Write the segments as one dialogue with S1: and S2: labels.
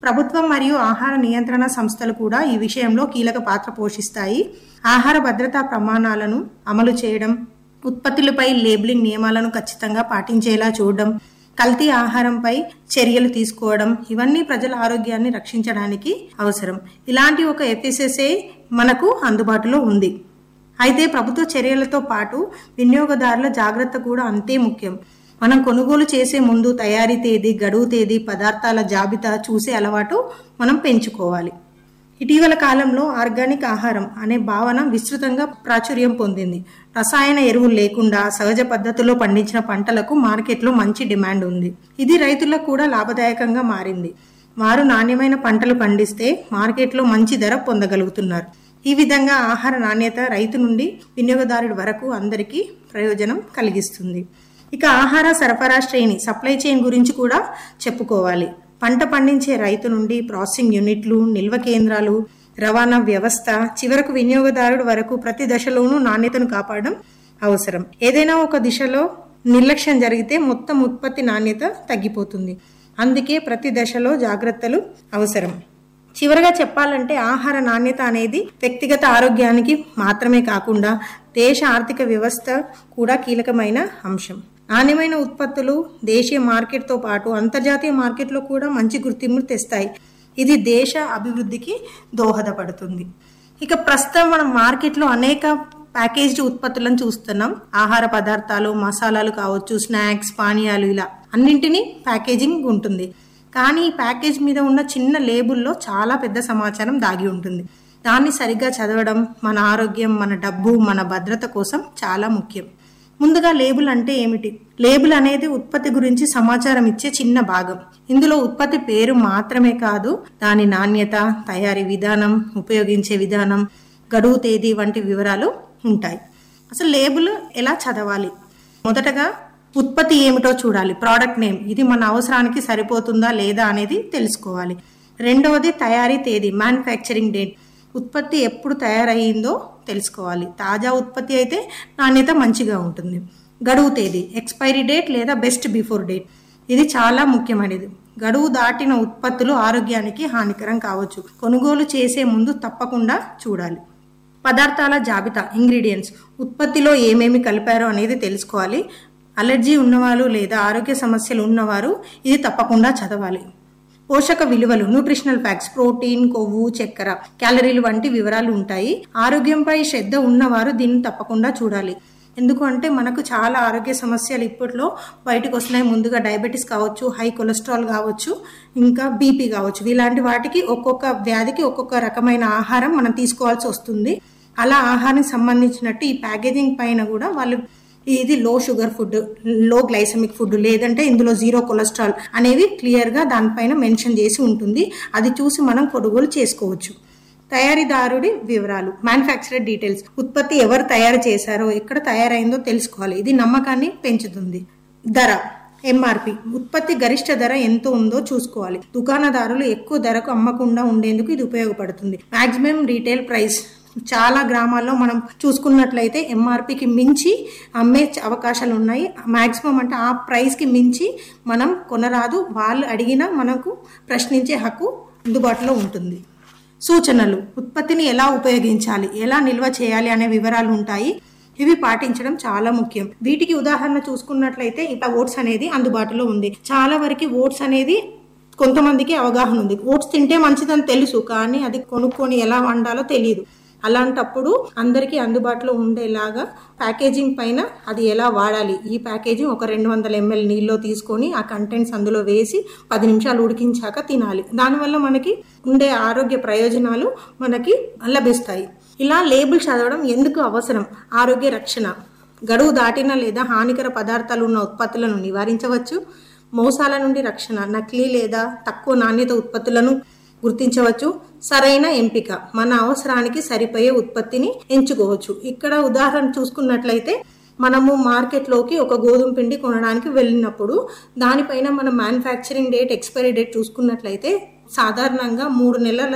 S1: ప్రభుత్వం మరియు ఆహార నియంత్రణ సంస్థలు కూడా ఈ విషయంలో కీలక పాత్ర పోషిస్తాయి ఆహార భద్రతా ప్రమాణాలను అమలు చేయడం ఉత్పత్తులపై లేబులింగ్ నియమాలను ఖచ్చితంగా పాటించేలా చూడడం కల్తీ ఆహారంపై చర్యలు తీసుకోవడం ఇవన్నీ ప్రజల ఆరోగ్యాన్ని రక్షించడానికి అవసరం ఇలాంటి ఒక ఎఫ్ఎస్ఎస్ఏ మనకు అందుబాటులో ఉంది అయితే ప్రభుత్వ చర్యలతో పాటు వినియోగదారుల జాగ్రత్త కూడా అంతే ముఖ్యం మనం కొనుగోలు చేసే ముందు తయారీ తేదీ గడువు తేదీ పదార్థాల జాబితా చూసే అలవాటు మనం పెంచుకోవాలి ఇటీవల కాలంలో ఆర్గానిక్ ఆహారం అనే భావన విస్తృతంగా ప్రాచుర్యం పొందింది రసాయన ఎరువులు లేకుండా సహజ పద్ధతిలో పండించిన పంటలకు మార్కెట్లో మంచి డిమాండ్ ఉంది ఇది రైతులకు కూడా లాభదాయకంగా మారింది వారు నాణ్యమైన పంటలు పండిస్తే మార్కెట్లో మంచి ధర పొందగలుగుతున్నారు ఈ విధంగా ఆహార నాణ్యత రైతు నుండి వినియోగదారుడి వరకు అందరికీ ప్రయోజనం కలిగిస్తుంది ఇక ఆహార సరఫరా శ్రేణి సప్లై చైన్ గురించి కూడా చెప్పుకోవాలి పంట పండించే రైతు నుండి ప్రాసెసింగ్ యూనిట్లు నిల్వ కేంద్రాలు రవాణా వ్యవస్థ చివరకు వినియోగదారుడు వరకు ప్రతి దశలోనూ నాణ్యతను కాపాడడం అవసరం ఏదైనా ఒక దిశలో నిర్లక్ష్యం జరిగితే మొత్తం ఉత్పత్తి నాణ్యత తగ్గిపోతుంది అందుకే ప్రతి దశలో జాగ్రత్తలు అవసరం చివరగా చెప్పాలంటే ఆహార నాణ్యత అనేది వ్యక్తిగత ఆరోగ్యానికి మాత్రమే కాకుండా దేశ ఆర్థిక వ్యవస్థ కూడా కీలకమైన అంశం నాణ్యమైన ఉత్పత్తులు దేశీయ మార్కెట్తో పాటు అంతర్జాతీయ మార్కెట్లో కూడా మంచి గుర్తింపు తెస్తాయి ఇది దేశ అభివృద్ధికి దోహదపడుతుంది ఇక ప్రస్తుతం మనం మార్కెట్లో అనేక ప్యాకేజ్డ్ ఉత్పత్తులను చూస్తున్నాం ఆహార పదార్థాలు మసాలాలు కావచ్చు స్నాక్స్ పానీయాలు ఇలా అన్నింటినీ ప్యాకేజింగ్ ఉంటుంది కానీ ఈ ప్యాకేజ్ మీద ఉన్న చిన్న లేబుల్లో చాలా పెద్ద సమాచారం దాగి ఉంటుంది దాన్ని సరిగ్గా చదవడం మన ఆరోగ్యం మన డబ్బు మన భద్రత కోసం చాలా ముఖ్యం ముందుగా లేబుల్ అంటే ఏమిటి లేబుల్ అనేది ఉత్పత్తి గురించి సమాచారం ఇచ్చే చిన్న భాగం ఇందులో ఉత్పత్తి పేరు మాత్రమే కాదు దాని నాణ్యత తయారీ విధానం ఉపయోగించే విధానం గడువు తేదీ వంటి వివరాలు ఉంటాయి అసలు లేబుల్ ఎలా చదవాలి మొదటగా ఉత్పత్తి ఏమిటో చూడాలి ప్రోడక్ట్ నేమ్ ఇది మన అవసరానికి సరిపోతుందా లేదా అనేది తెలుసుకోవాలి రెండవది తయారీ తేదీ మ్యానుఫ్యాక్చరింగ్ డేట్ ఉత్పత్తి ఎప్పుడు తయారయ్యిందో తెలుసుకోవాలి తాజా ఉత్పత్తి అయితే నాణ్యత మంచిగా ఉంటుంది గడువు తేదీ ఎక్స్పైరీ డేట్ లేదా బెస్ట్ బిఫోర్ డేట్ ఇది చాలా ముఖ్యమైనది గడువు దాటిన ఉత్పత్తులు ఆరోగ్యానికి హానికరం కావచ్చు కొనుగోలు చేసే ముందు తప్పకుండా చూడాలి పదార్థాల జాబితా ఇంగ్రీడియంట్స్ ఉత్పత్తిలో ఏమేమి కలిపారో అనేది తెలుసుకోవాలి అలర్జీ ఉన్నవారు లేదా ఆరోగ్య సమస్యలు ఉన్నవారు ఇది తప్పకుండా చదవాలి పోషక విలువలు న్యూట్రిషనల్ ఫ్యాక్ట్స్ ప్రోటీన్ కొవ్వు చక్కెర క్యాలరీలు వంటి వివరాలు ఉంటాయి ఆరోగ్యంపై శ్రద్ధ ఉన్నవారు దీన్ని తప్పకుండా చూడాలి ఎందుకంటే మనకు చాలా ఆరోగ్య సమస్యలు ఇప్పట్లో బయటకు వస్తున్నాయి ముందుగా డయాబెటీస్ కావచ్చు హై కొలెస్ట్రాల్ కావచ్చు ఇంకా బీపీ కావచ్చు ఇలాంటి వాటికి ఒక్కొక్క వ్యాధికి ఒక్కొక్క రకమైన ఆహారం మనం తీసుకోవాల్సి వస్తుంది అలా ఆహారానికి సంబంధించినట్టు ఈ ప్యాకేజింగ్ పైన కూడా వాళ్ళు ఇది low sugar food low glycemic food లేదంటే ఇందులో జీరో కొలెస్ట్రాల్ అనేవి క్లియర్గా దానిపైన మెన్షన్ చేసి ఉంటుంది అది చూసి మనం కొనుగోలు చేసుకోవచ్చు తయారీదారుడి వివరాలు మ్యానుఫ్యాక్చరర్ డీటెయిల్స్ ఉత్పత్తి ఎవరు తయారు చేశారో ఎక్కడ తయారైందో తెలుసుకోవాలి ఇది నమ్మకాన్ని పెంచుతుంది ధర ఎంఆర్పి ఉత్పత్తి గరిష్ట ధర ఎంత ఉందో చూసుకోవాలి దుకాణదారులు ఎక్కువ ధరకు అమ్మకుండా ఉండేందుకు ఇది ఉపయోగపడుతుంది మాక్సిమం రీటైల్ ప్రైస్ చాలా గ్రామాల్లో మనం చూసుకున్నట్లయితే ఎంఆర్పికి మించి అమ్మే అవకాశాలు ఉన్నాయి మాక్సిమం అంటే ఆ ప్రైస్కి మించి మనం కొనరాదు వాళ్ళు అడిగినా మనకు ప్రశ్నించే హక్కు అందుబాటులో ఉంటుంది సూచనలు ఉత్పత్తిని ఎలా ఉపయోగించాలి ఎలా నిల్వ చేయాలి అనే వివరాలు ఉంటాయి ఇవి పాటించడం చాలా ముఖ్యం వీటికి ఉదాహరణ చూసుకున్నట్లయితే ఇట్లా ఓట్స్ అనేది అందుబాటులో ఉంది చాలా వరకు ఓట్స్ అనేది కొంతమందికి అవగాహన ఉంది ఓట్స్ తింటే మంచిదని తెలుసు కానీ అది కొనుక్కొని ఎలా వండాలో తెలియదు అలాంటప్పుడు అందరికీ అందుబాటులో ఉండేలాగా ప్యాకేజింగ్ పైన అది ఎలా వాడాలి ఈ ప్యాకేజింగ్ ఒక రెండు వందల ఎంఎల్ నీళ్ళలో తీసుకొని ఆ కంటెంట్స్ అందులో వేసి పది నిమిషాలు ఉడికించాక తినాలి దానివల్ల మనకి ఉండే ఆరోగ్య ప్రయోజనాలు మనకి లభిస్తాయి ఇలా లేబుల్ చదవడం ఎందుకు అవసరం ఆరోగ్య రక్షణ గడువు దాటిన లేదా హానికర పదార్థాలు ఉన్న ఉత్పత్తులను నివారించవచ్చు మోసాల నుండి రక్షణ నకిలీ లేదా తక్కువ నాణ్యత ఉత్పత్తులను గుర్తించవచ్చు సరైన ఎంపిక మన అవసరానికి సరిపోయే ఉత్పత్తిని ఎంచుకోవచ్చు ఇక్కడ ఉదాహరణ చూసుకున్నట్లయితే మనము మార్కెట్లోకి ఒక గోధుమ పిండి కొనడానికి వెళ్ళినప్పుడు దానిపైన మన మ్యానుఫ్యాక్చరింగ్ డేట్ ఎక్స్పైరీ డేట్ చూసుకున్నట్లయితే సాధారణంగా మూడు నెలల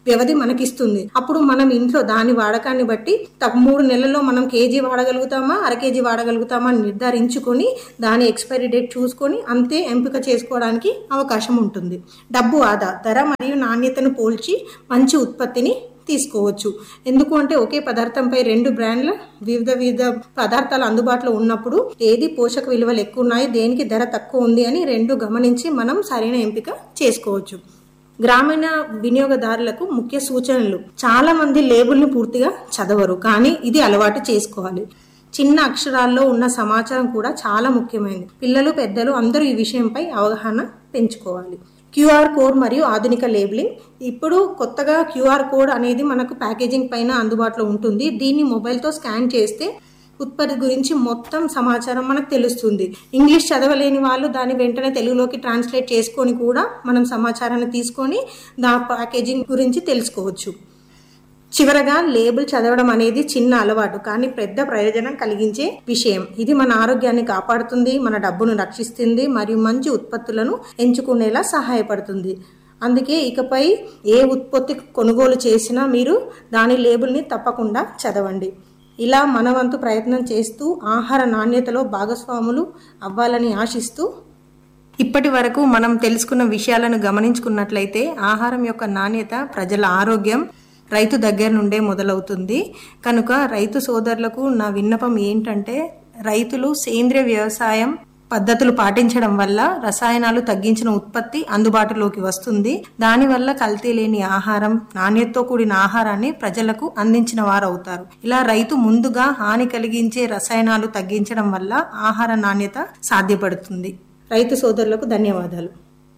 S1: వ్యవధి మనకిస్తుంది అప్పుడు మనం ఇంట్లో దాని వాడకాన్ని బట్టి త- మూడు నెలల్లో మనం కేజీ వాడగలుగుతామా అర కేజీ వాడగలుగుతామా అని నిర్ధారించుకొని దాని ఎక్స్పైరీ డేట్ చూసుకొని అంతే ఎంపిక చేసుకోవడానికి అవకాశం ఉంటుంది డబ్బు ఆదా ధర మరియు నాణ్యతను పోల్చి మంచి ఉత్పత్తిని తీసుకోవచ్చు ఎందుకు అంటే ఒకే పదార్థంపై రెండు బ్రాండ్ల వివిధ వివిధ పదార్థాలు అందుబాటులో ఉన్నప్పుడు ఏది పోషక విలువలు ఎక్కువ ఉన్నాయి దేనికి ధర తక్కువ ఉంది అని రెండు గమనించి మనం సరైన ఎంపిక చేసుకోవచ్చు గ్రామీణ వినియోగదారులకు ముఖ్య సూచనలు చాలా మంది లేబుల్ని పూర్తిగా చదవరు కానీ ఇది అలవాటు చేసుకోవాలి చిన్న అక్షరాల్లో ఉన్న సమాచారం కూడా చాలా ముఖ్యమైనది పిల్లలు పెద్దలు అందరూ ఈ విషయంపై అవగాహన పెంచుకోవాలి క్యూఆర్ కోడ్ మరియు ఆధునిక లేబులింగ్ ఇప్పుడు కొత్తగా క్యూఆర్ కోడ్ అనేది మనకు ప్యాకేజింగ్ పైన అందుబాటులో ఉంటుంది దీన్ని మొబైల్తో స్కాన్ చేస్తే ఉత్పత్తి గురించి మొత్తం సమాచారం మనకు తెలుస్తుంది ఇంగ్లీష్ చదవలేని వాళ్ళు దాన్ని వెంటనే తెలుగులోకి ట్రాన్స్లేట్ చేసుకొని కూడా మనం సమాచారాన్ని తీసుకొని దా ప్యాకేజింగ్ గురించి తెలుసుకోవచ్చు చివరగా లేబుల్ చదవడం అనేది చిన్న అలవాటు కానీ పెద్ద ప్రయోజనం కలిగించే విషయం ఇది మన ఆరోగ్యాన్ని కాపాడుతుంది మన డబ్బును రక్షిస్తుంది మరియు మంచి ఉత్పత్తులను ఎంచుకునేలా సహాయపడుతుంది అందుకే ఇకపై ఏ ఉత్పత్తి కొనుగోలు చేసినా మీరు దాని లేబుల్ని తప్పకుండా చదవండి ఇలా మన వంతు ప్రయత్నం చేస్తూ ఆహార నాణ్యతలో భాగస్వాములు అవ్వాలని ఆశిస్తూ ఇప్పటి వరకు మనం తెలుసుకున్న విషయాలను గమనించుకున్నట్లయితే ఆహారం యొక్క నాణ్యత ప్రజల ఆరోగ్యం రైతు దగ్గర నుండే మొదలవుతుంది కనుక రైతు సోదరులకు నా విన్నపం ఏంటంటే రైతులు సేంద్రియ వ్యవసాయం పద్ధతులు పాటించడం వల్ల రసాయనాలు తగ్గించిన ఉత్పత్తి అందుబాటులోకి వస్తుంది దానివల్ల కల్తీ లేని ఆహారం నాణ్యతతో కూడిన ఆహారాన్ని ప్రజలకు అందించిన వారు అవుతారు ఇలా రైతు ముందుగా హాని కలిగించే రసాయనాలు తగ్గించడం వల్ల ఆహార నాణ్యత సాధ్యపడుతుంది రైతు సోదరులకు ధన్యవాదాలు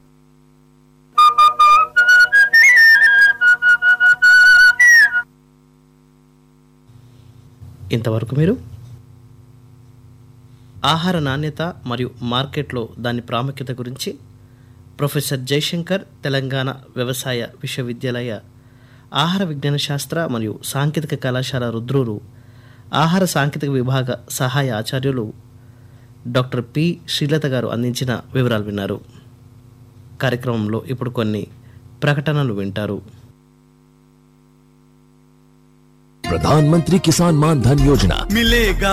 S2: ఇంతవరకు మీరు ఆహార నాణ్యత మరియు మార్కెట్లో దాని ప్రాముఖ్యత గురించి ప్రొఫెసర్ జయశంకర్ తెలంగాణ వ్యవసాయ విశ్వవిద్యాలయ ఆహార విజ్ఞాన శాస్త్ర మరియు సాంకేతిక కళాశాల రుద్రూరు ఆహార సాంకేతిక విభాగ సహాయ ఆచార్యులు డాక్టర్ పి శ్రీలత గారు అందించిన వివరాలు విన్నారు కార్యక్రమంలో ఇప్పుడు కొన్ని ప్రకటనలు వింటారు
S3: प्रधानमंत्री किसान मान धन योजना
S4: मिलेगा